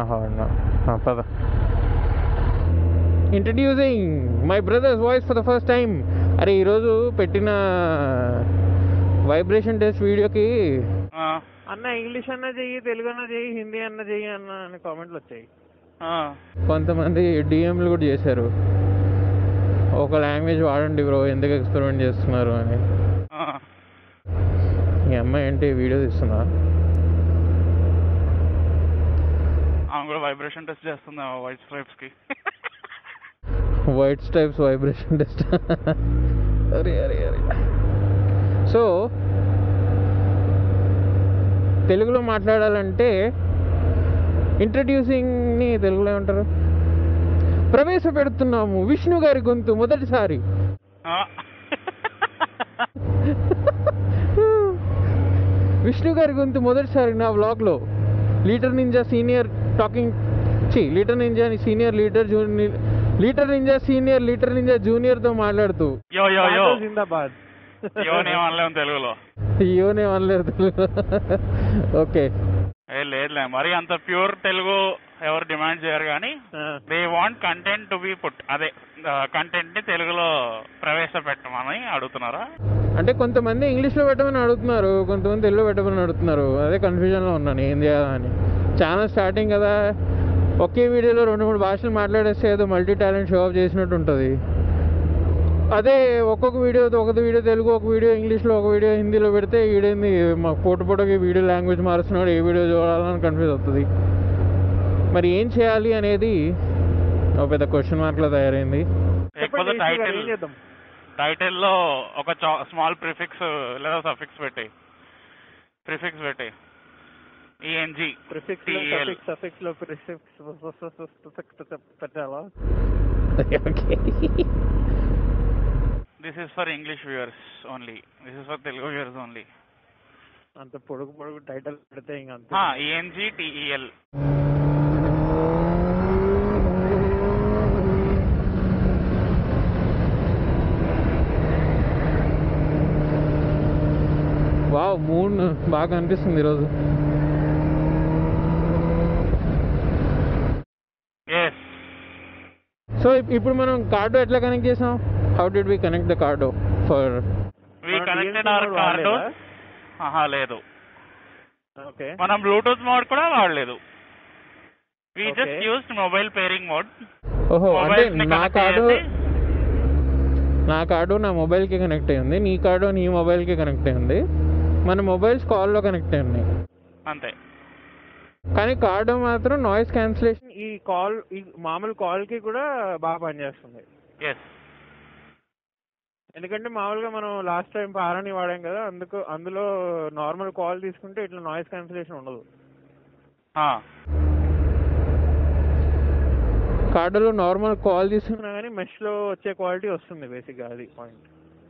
Horn పద introducing my brother's voice for the first time అరే ఈరోజు పెట్టిన వైబ్రేషన్ టెస్ట్ వీడియోకి ఆ, అన్న ఇంగ్లీష్ అన్న చెయ్యి తెలుగు అన్న చెయ్యి హిందీ అన్న చెయ్యి అన్న అని కామెంట్లు వచ్చాయి ఆ, కొంతమంది డిఎంలు కూడా చేశారు ఒక లాంగ్వేజ్ వాడండి బ్రో ఎందుకు ఎక్స్పెరిమెంట్ చేస్తున్నారు అని ఆ. ఈ అమ్మాయి ఏంటి వీడియో తీస్తుందా ఆమె కూడా వైబ్రేషన్ టెస్ట్ చేస్తుంది వైట్ స్ట్రైప్స్ కి వైట్ స్టైప్స్ వైబ్రేషన్ టెస్ట్ అరే అరే అరే సో తెలుగులో మాట్లాడాలంటే ఇంట్రడ్యూసింగ్ని తెలుగులో ఏమంటారు ప్రవేశపెడుతున్నాము విష్ణు గారి గొంతు మొదటిసారి ఆ. విష్ణు గారి గొంతు మొదటిసారి నా వ్లాగ్లో లీటర్ నింజా సీనియర్ టాకింగ్ చి లీటర్ నింజా సీనియర్ లీటర్ జూనియర్ లీటర్ నింజా సీనియర్ లీటర్ నింజా జూనియర్తో మాట్లాడుతూ యో యో యో జిందాబాద్ యో నేమనలేము తెలుగులో అయ్యోనే అనలేదు తెలుగు ఓకే ఏ లేదులే మరి అంత ప్యూర్ తెలుగు ఎవరు డిమాండ్ చేయరు కానీ they want content to be put అదే కంటెంట్ ని తెలుగులో ప్రవేశపెట్టమని అడుగుతున్నారా అంటే కొంతమంది ఇంగ్లీష్లో పెట్టమని అడుగుతున్నారు కొంతమంది తెలుగులో పెట్టమని అడుగుతున్నారు అదే కన్ఫ్యూజన్లో ఉన్నాను ఏం చేయాలని ఛానల్ స్టార్టింగ్ కదా ఒకే వీడియోలో రెండు మూడు భాషలు మాట్లాడేస్తే ఏదో మల్టీ టాలెంట్ షో ఆఫ్ చేసినట్టు ఉంటుంది అదే ఒక్కొక్క వీడియో ఒక వీడియో తెలుగు ఒక వీడియో ఇంగ్లీష్లో ఒక వీడియో హిందీలో పెడితే ఈడేంది మాకు ఫోటో ఫోటోకి వీడియో లాంగ్వేజ్ మారుస్తున్నాడు ఏ వీడియో చూడాలని కన్ఫ్యూజ్ అవుతుంది మరి ఏం చేయాలి అనేది ఒక పెద్ద క్వశ్చన్ మార్క్లో తయారైంది లేకపోతే టైటిల్ టైటిల్ లో ఒక స్మాల్ ప్రిఫిక్స్ లేదా సఫిక్స్ పెట్టి ప్రిఫిక్స్ పెట్టి ఈఎన్జి ప్రిఫిక్స్ TEL. సఫిక్స్ లో ప్రిఫిక్స్ పెట్టాలా this is for English viewers only this is for Telugu viewers only అంత పొడుగు పొడుగు టైటిల్ పెడితే ఇంక అంతే ఈఎన్జి టిఈఎల్ వావ్ మూన్ బాగా అనిపిస్తుంది ఈరోజు ఎస్ సో ఇప్పుడు మనం కార్డు ఎట్లా కనెక్ట్ చేసాం how did we connect the card for we connected our card ఆహా లేదు ఓకే మనం బ్లూటూత్ మోడ్ కూడా వాడలేదు we Okay. Just used mobile pairing mode ఓహో అంటే Mobiles ని నా connect కార్డు చేసి- నా కార్డు నా మొబైల్కి కనెక్ట్ అయి ఉంది నీ కార్డు నీ మొబైల్కి కనెక్ట్ అయి ఉంది మన మొబైల్స్ కాల్లో కనెక్ట్ అయి ఉన్నాయి అంతే కానీ కార్డు మాత్రం నాయిస్ క్యాన్సిలేషన్ ఈ కాల్ ఈ మామూలు కాల్కి కూడా బాగా పనిచేస్తుంది ఎస్ ఎందుకంటే మామూలుగా మనం లాస్ట్ టైం పారాని వాడాం కదా అందుకు అందులో నార్మల్ కాల్ తీసుకుంటే ఇట్లా నాయిస్ క్యాన్సిలేషన్ ఉండదు కార్డులో నార్మల్ కాల్ తీసుకున్నా కానీ మెష్లో వచ్చే క్వాలిటీ వస్తుంది బేసిక్గా అది పాయింట్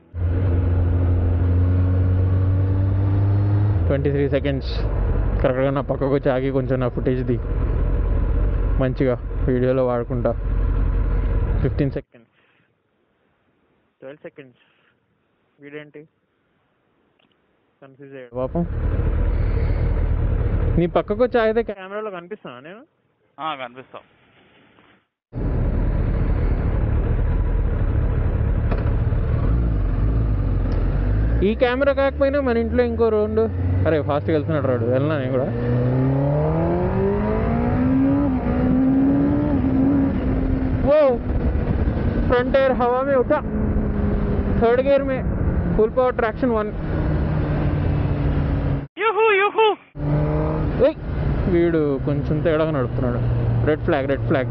ట్వంటీ త్రీ సెకండ్స్ కరెక్ట్గా నా పక్కకు వచ్చి ఆగి కొంచెం నా ఫుటేజ్ది మంచిగా వీడియోలో వాడుకుంటా ఫిఫ్టీన్ సెకండ్స్ ట్వెల్వ్ సెకండ్స్ వీడేంటి కన్ఫ్యూజ్ అయ్యాడు పాపం నీ పక్కకు వచ్చి ఆగితే కెమెరాలో కనిపిస్తున్నా నేను కనిపిస్తాం ఈ కెమెరా కాకపోయినా మన ఇంట్లో ఇంకో రెండు అరే ఫాస్ట్గా వెళ్తున్నాడు రాడు వెళ్ళినా నేను కూడా वो फ्रंट टायर हवा में उठा थर्ड गियर में फुल पावर ट्रैक्शन वन యూహూ యూహూ ఏయ్ వీడు కొంచెం తేడాగా నడుపుతున్నాడు red flag red flag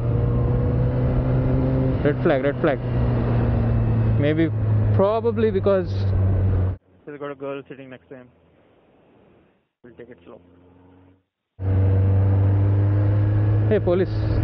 red flag red flag maybe probably because ఇది కూడా girl sitting next time will take it slow hey police